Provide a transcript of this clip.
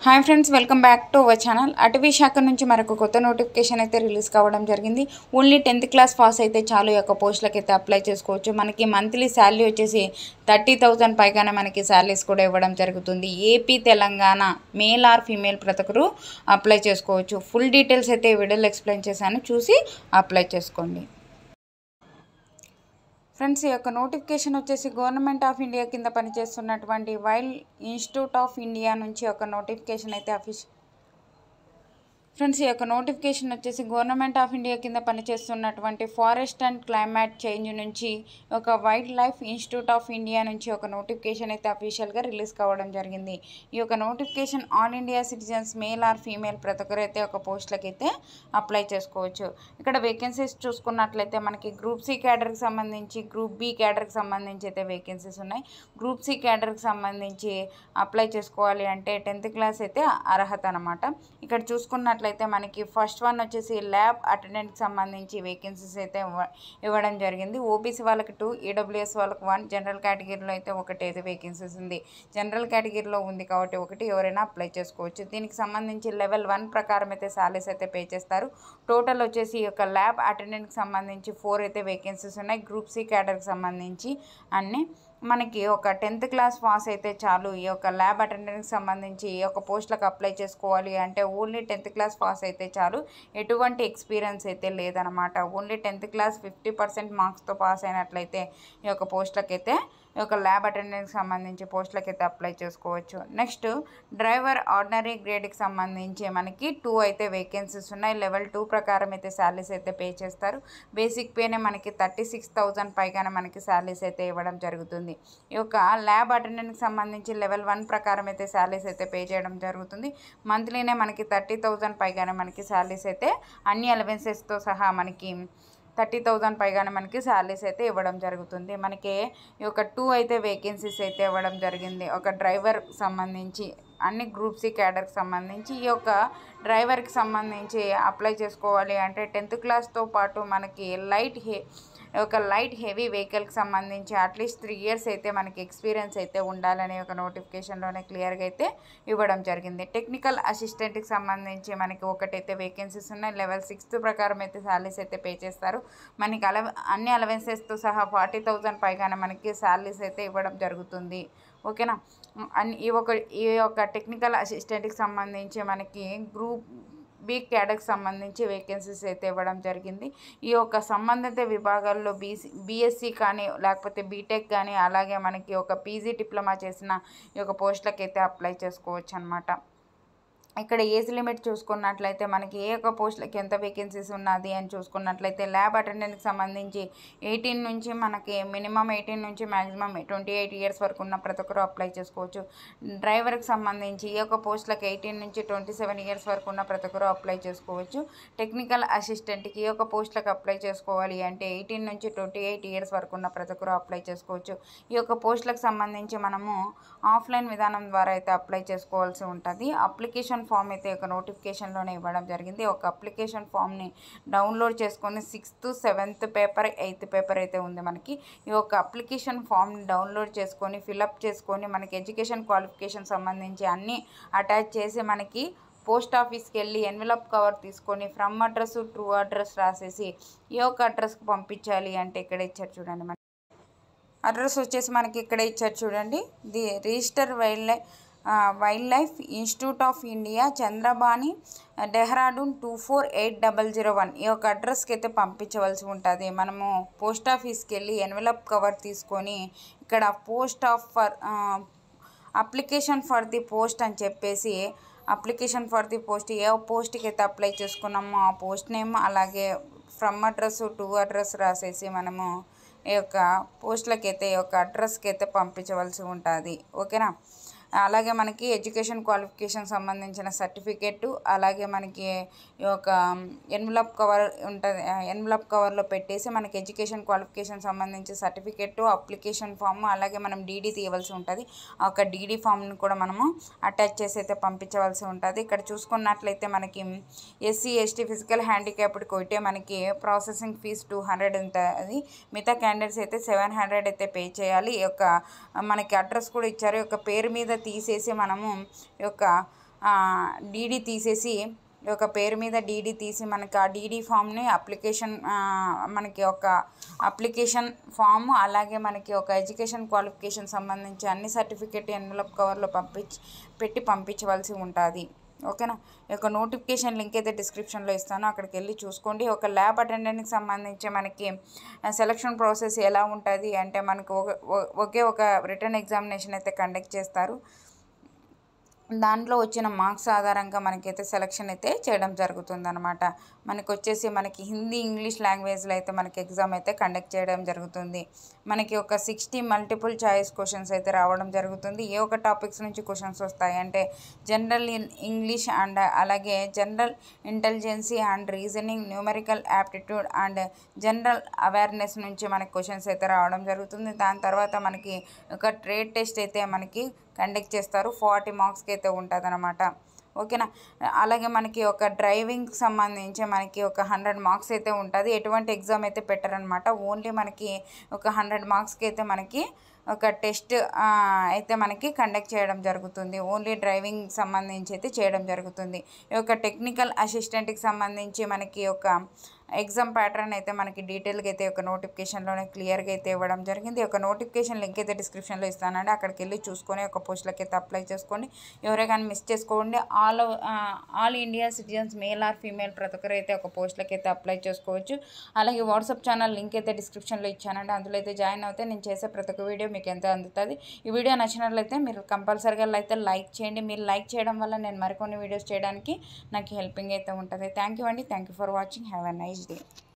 hi friends welcome back to our channel అటవీ శాఖ నుంచి మరొక కొత్త నోటిఫికేషన్ అయితే రిలీజ్ కావడం జరిగింది ఓన్లీ టెన్త్ క్లాస్ పాస్ అయితే చాలు ఈ యొక్క పోస్టులకు అయితే అప్లై చేసుకోవచ్చు మనకి మంత్లీ శాలరీ వచ్చేసి థర్టీ థౌజండ్ పైగానే మనకి శాలరీస్ కూడా ఇవ్వడం జరుగుతుంది AP Telangana male or female ప్రతి ఒక్కరు అప్లై చేసుకోవచ్చు ఫుల్ డీటెయిల్స్ అయితే ఈ వీడియోలో ఎక్స్ప్లెయిన్ చేశాను చూసి అప్లై చేసుకోండి ఫ్రెండ్స్ ఈ యొక్క నోటిఫికేషన్ వచ్చేసి గవర్నమెంట్ ఆఫ్ ఇండియా కింద పనిచేస్తున్నటువంటి వైల్డ్ ఇన్స్టిట్యూట్ ఆఫ్ ఇండియా నుంచి ఒక నోటిఫికేషన్ అయితే అఫీష్ ఫ్రెండ్స్ ఈ యొక్క నోటిఫికేషన్ వచ్చేసి గవర్నమెంట్ ఆఫ్ ఇండియా కింద పనిచేస్తున్నటువంటి ఫారెస్ట్ అండ్ క్లైమేట్ చేంజ్ నుంచి ఒక wildlife institute of India నుంచి ఒక నోటిఫికేషన్ అయితే అఫీషియల్గా రిలీజ్ కావడం జరిగింది ఈ యొక్క notification all India citizens male or female ప్రతి ఒక్కరు అయితే ఒక పోస్టులకి అయితే అప్లై చేసుకోవచ్చు ఇక్కడ వేకెన్సీస్ చూసుకున్నట్లయితే మనకి గ్రూప్ సి క్యాడర్కి సంబంధించి గ్రూప్ బి క్యాడర్కి సంబంధించి అయితే వేకెన్సీస్ ఉన్నాయి గ్రూప్ సి క్యాడర్కి సంబంధించి అప్లై చేసుకోవాలి అంటే టెన్త్ క్లాస్ అయితే అర్హత అనమాట ఇక్కడ చూసుకున్నట్లయితే మనకి ఫస్ట్ వన్ వచ్చేసి ల్యాబ్ అటెండెంట్కి సంబంధించి వేకెన్సీస్ అయితే ఇవ్వ- ఇవ్వడం జరిగింది ఓబీసీ వాళ్ళకి టూ ఈడబ్ల్యూఎస్ వాళ్ళకి వన్ జనరల్ కేటగిరీలో అయితే ఒకటి అయితే వేకెన్సీస్ ఉంది జనరల్ కేటగిరీలో ఉంది కాబట్టి ఒకటి ఎవరైనా అప్లై చేసుకోవచ్చు దీనికి సంబంధించి లెవెల్ వన్ ప్రకారం అయితే సాలరీస్ అయితే పే చేస్తారు టోటల్ వచ్చేసి ఈ యొక్క ల్యాబ్ అటెండెంట్కి సంబంధించి ఫోర్ అయితే వేకెన్సీస్ ఉన్నాయి గ్రూప్ సి క్యాడర్కి సంబంధించి అన్నీ మనకి ఒక టెన్త్ క్లాస్ పాస్ అయితే చాలు ఈ యొక్క ల్యాబ్ అటెండెంట్కి సంబంధించి ఈ యొక్క పోస్టులకు అప్లై చేసుకోవాలి అంటే ఓన్లీ టెన్త్ క్లాస్ పాస్ అయితే చాలు ఎటువంటి ఎక్స్పీరియన్స్ అయితే లేదనమాట only tenth class fifty percent మార్క్స్తో పాస్ అయినట్లయితే ఈ యొక్క పోస్టులకు అయితే ఈ యొక్క ల్యాబ్ అటెండెంట్కి సంబంధించి పోస్టులకు అయితే అప్లై చేసుకోవచ్చు నెక్స్ట్ డ్రైవర్ ఆర్డినరీ గ్రేడ్కి సంబంధించి మనకి టూ అయితే వేకెన్సీస్ ఉన్నాయి లెవెల్ టూ ప్రకారం అయితే శాలరీస్ అయితే పే చేస్తారు బేసిక్ పేనే మనకి థర్టీ సిక్స్ థౌజండ్ పైగానే మనకి శాలరీస్ అయితే ఇవ్వడం జరుగుతుంది ఈ యొక్క ల్యాబ్ అటెండెంట్కి సంబంధించి లెవెల్ వన్ ప్రకారం అయితే శాలరీస్ అయితే పే చేయడం జరుగుతుంది మంత్లీనే మనకి థర్టీ థౌజండ్ పైగానే మనకి శాలరీస్ అయితే అన్ని అలవెన్సెస్తో సహా మనకి థర్టీ థౌజండ్ పైగానే మనకి శాలరీస్ అయితే ఇవ్వడం జరుగుతుంది మనకి ఈ యొక్క టూ అయితే వేకెన్సీస్ అయితే ఇవ్వడం జరిగింది ఒక డ్రైవర్ సంబంధించి అన్ని గ్రూప్ సి క్యాడర్కి సంబంధించి ఈ యొక్క డ్రైవర్కి సంబంధించి అప్లై చేసుకోవాలి అంటే టెన్త్ క్లాస్తో పాటు మనకి లైట్ హే ఒక లైట్ హెవీ వెహికల్కి సంబంధించి అట్లీస్ట్ త్రీ ఇయర్స్ అయితే మనకి ఎక్స్పీరియన్స్ అయితే ఉండాలనే ఒక నోటిఫికేషన్లోనే క్లియర్గా అయితే ఇవ్వడం జరిగింది టెక్నికల్ అసిస్టెంట్కి సంబంధించి మనకి ఒకటైతే వేకెన్సీస్ ఉన్నాయి లెవెల్ సిక్స్త్ ప్రకారం అయితే శాలరీస్ అయితే పే చేస్తారు మనకి అలవ అన్ని అలవెన్సెస్తో సహా ఫార్టీ థౌజండ్ పైగానే మనకి శాలరీస్ అయితే ఇవ్వడం జరుగుతుంది ఓకేనా అన్ని ఈ ఒక ఈ యొక్క టెక్నికల్ అసిస్టెంట్కి సంబంధించి మనకి గ్రూప్ బి క్యాడర్కి సంబంధించి వేకెన్సీస్ అయితే ఇవ్వడం జరిగింది ఈ యొక్క సంబంధిత విభాగాల్లో బీసీ బీఎస్సీ కానీ లేకపోతే బీటెక్ కానీ అలాగే మనకి ఒక పీజీ డిప్లొమా చేసిన ఈ యొక్క పోస్టులకు అయితే అప్లై చేసుకోవచ్చు అనమాట ఇక్కడ ఏజ్ లిమిట్ చూసుకున్నట్లయితే మనకి ఏ ఒక్క పోస్టులకి ఎంత వేకెన్సీస్ ఉన్నది అని చూసుకున్నట్లయితే ల్యాబ్ అటెండెంట్కి సంబంధించి ఎయిటీన్ నుంచి మనకి మినిమం ఎయిటీన్ నుంచి మ్యాక్సిమం ట్వంటీ ఎయిట్ ఇయర్స్ వరకు ఉన్న ప్రతి ఒక్కరు అప్లై చేసుకోవచ్చు డ్రైవర్కి సంబంధించి ఈ యొక్క పోస్టులకు ఎయిటీన్ నుంచి ట్వంటీ సెవెన్ ఇయర్స్ వరకు ఉన్న ప్రతి ఒక్కరు అప్లై చేసుకోవచ్చు టెక్నికల్ అసిస్టెంట్కి ఈ యొక్క పోస్టులకు అప్లై చేసుకోవాలి అంటే ఎయిటీన్ నుంచి ట్వంటీ ఎయిట్ ఇయర్స్ వరకు ఉన్న ప్రతి ఒక్కరు అప్లై చేసుకోవచ్చు ఈ యొక్క పోస్టులకు సంబంధించి మనము ఆఫ్లైన్ విధానం ద్వారా అయితే అప్లై చేసుకోవాల్సి ఉంటుంది అప్లికేషన్ ఫామ్ అయితే ఒక నోటిఫికేషన్లోనే ఇవ్వడం జరిగింది ఒక అప్లికేషన్ ఫామ్ని డౌన్లోడ్ చేసుకొని sixth seventh paper eighth paper అయితే ఉంది మనకి ఈ యొక్క అప్లికేషన్ ఫామ్ని డౌన్లోడ్ చేసుకొని ఫిలప్ చేసుకొని మనకి ఎడ్యుకేషన్ క్వాలిఫికేషన్ సంబంధించి అన్నీ అటాచ్ చేసి మనకి పోస్ట్ ఆఫీస్కి వెళ్ళి ఎన్వలప్ కవర్ తీసుకొని ఫ్రమ్ అడ్రస్ ట్రూ అడ్రస్ రాసేసి ఏ ఒక్క అడ్రస్కి పంపించాలి అంటే ఇక్కడ ఇచ్చారు చూడండి మనకి అడ్రస్ వచ్చేసి మనకి ఇక్కడ ఇచ్చారు చూడండి the registrar wildlife wildlife institute of India Chandrabani Dehradun two four eight double zero one ఈ యొక్క అడ్రస్కి అయితే పంపించవలసి ఉంటుంది మనము పోస్ట్ ఆఫీస్కి వెళ్ళి ఎన్వలప్ కవర్ తీసుకొని ఇక్కడ post of for application for the post అని చెప్పేసి అప్లికేషన్ ఫర్ ది పోస్ట్ ఏ పోస్ట్కి అయితే అప్లై చేసుకున్నామో ఆ పోస్ట్ నేమ్ అలాగే ఫ్రమ్ అడ్రస్ టు అడ్రస్ రాసేసి మనము ఈ యొక్క పోస్టులకి అయితే ఈ యొక్క అడ్రస్కి అయితే పంపించవలసి ఉంటుంది ఓకేనా అలాగే మనకి ఎడ్యుకేషన్ క్వాలిఫికేషన్ సంబంధించిన సర్టిఫికెట్ అలాగే మనకి ఈ యొక్క ఎన్వలప్ కవర్ ఉంటుంది ఎన్వలప్ కవర్లో పెట్టేసి మనకి ఎడ్యుకేషన్ క్వాలిఫికేషన్ సంబంధించి సర్టిఫికెట్ అప్లికేషన్ ఫామ్ అలాగే మనం డీడీ తీయవలసి ఉంటుంది ఆ యొక్క డీడీ ఫామ్ని కూడా మనము అటాచ్ చేసి అయితే పంపించవలసి ఉంటుంది ఇక్కడ చూసుకున్నట్లయితే మనకి ఎస్సీ ఎస్టీ ఫిజికల్ హ్యాండిక్యాప్డ్కి ఒకటే మనకి ప్రాసెసింగ్ ఫీజ్ టూ హండ్రెడ్ ఉంటుంది మిగతా క్యాండిడేట్స్ అయితే సెవెన్ హండ్రెడ్ అయితే పే చేయాలి ఈ యొక్క మనకి అడ్రస్ కూడా ఇచ్చారు ఈ యొక్క పేరు మీద తీసేసి మనము ఈ యొక్క డీడీ తీసేసి ఒక పేరు మీద డీడీ తీసి మనకి ఆ డీడీ ఫామ్ని అప్లికేషన్ మనకి ఒక అప్లికేషన్ ఫామ్ అలాగే మనకి ఒక ఎడ్యుకేషన్ క్వాలిఫికేషన్ సంబంధించి అన్ని సర్టిఫికేట్ ఎన్వలప్ కవర్లో పంపించి పెట్టి పంపించవలసి ఉంటుంది ఓకేనా ఈ యొక్క నోటిఫికేషన్ లింక్ అయితే డిస్క్రిప్షన్లో ఇస్తాను అక్కడికి వెళ్ళి చూసుకోండి ఒక ల్యాబ్ అటెండెంట్కి సంబంధించి మనకి సెలక్షన్ ప్రాసెస్ ఎలా ఉంటుంది అంటే మనకు ఒక- ఒ- ఒకే ఒక రిటర్న్ ఎగ్జామినేషన్ అయితే కండక్ట్ చేస్తారు దాంట్లో వచ్చిన మార్క్స్ ఆధారంగా మనకైతే సెలక్షన్ అయితే చేయడం జరుగుతుంది అనమాట మనకి వచ్చేసి మనకి హిందీ ఇంగ్లీష్ లాంగ్వేజ్లో అయితే మనకి ఎగ్జామ్ అయితే కండక్ట్ చేయడం జరుగుతుంది మనకి ఒక సిక్స్టీ మల్టిపుల్ చాయిస్ క్వశ్చన్స్ అయితే రావడం జరుగుతుంది ఏ ఒక టాపిక్స్ నుంచి క్వశ్చన్స్ వస్తాయి అంటే జనరల్ ఇన్ ఇంగ్లీష్ అండ్ అలాగే general intelligence and reasoning numerical aptitude and general awareness నుంచి మనకి క్వశ్చన్స్ అయితే రావడం జరుగుతుంది దాని తర్వాత మనకి ఒక ట్రేడ్ టెస్ట్ అయితే మనకి కండక్ట్ చేస్తారు ఫార్టీ మార్క్స్కి అయితే ఉంటుంది అనమాట ఓకేనా అలాగే మనకి ఒక డ్రైవింగ్కి సంబంధించి మనకి ఒక హండ్రెడ్ మార్క్స్ అయితే ఉంటుంది ఎటువంటి ఎగ్జామ్ అయితే పెట్టారనమాట ఓన్లీ మనకి ఒక హండ్రెడ్ మార్క్స్కి అయితే మనకి ఒక టెస్ట్ అయితే మనకి కండక్ట్ చేయడం జరుగుతుంది ఓన్లీ డ్రైవింగ్ సంబంధించి అయితే చేయడం జరుగుతుంది ఈ యొక్క టెక్నికల్ అసిస్టెంట్కి సంబంధించి మనకి ఒక ఎగ్జామ్ ప్యాటర్న్ అయితే మనకి డీటెయిల్గా అయితే ఒక నోటిఫికేషన్లోనే క్లియర్గా అయితే ఇవ్వడం జరిగింది ఒక నోటిఫికేషన్ లింక్ అయితే డిస్క్రిప్షన్లో ఇస్తానండి అక్కడికి వెళ్ళి చూసుకొని ఒక పోస్టులకి అయితే అప్లై చేసుకోండి ఎవరే కానీ మిస్ చేసుకోండి all all India citizens male or female ప్రతి ఒక్కరు అయితే ఒక పోస్టులకి అయితే అప్లై చేసుకోవచ్చు అలాగే వాట్సాప్ ఛానల్ లింక్ అయితే డిస్క్రిప్షన్లో ఇచ్చానండి అందులో అయితే జాయిన్ అవుతే నేను చేసే ప్రతి ఒక్క వీడియో మీకు ఎంత అందుతుంది ఈ వీడియో నచ్చినట్లయితే మీరు కంపల్సరీగా అయితే లైక్ చేయండి మీరు లైక్ చేయడం వల్ల నేను మరికొన్ని వీడియోస్ చేయడానికి నాకు హెల్పింగ్ అయితే ఉంటుంది థ్యాంక్ యూ అండి thank you for watching have a nice day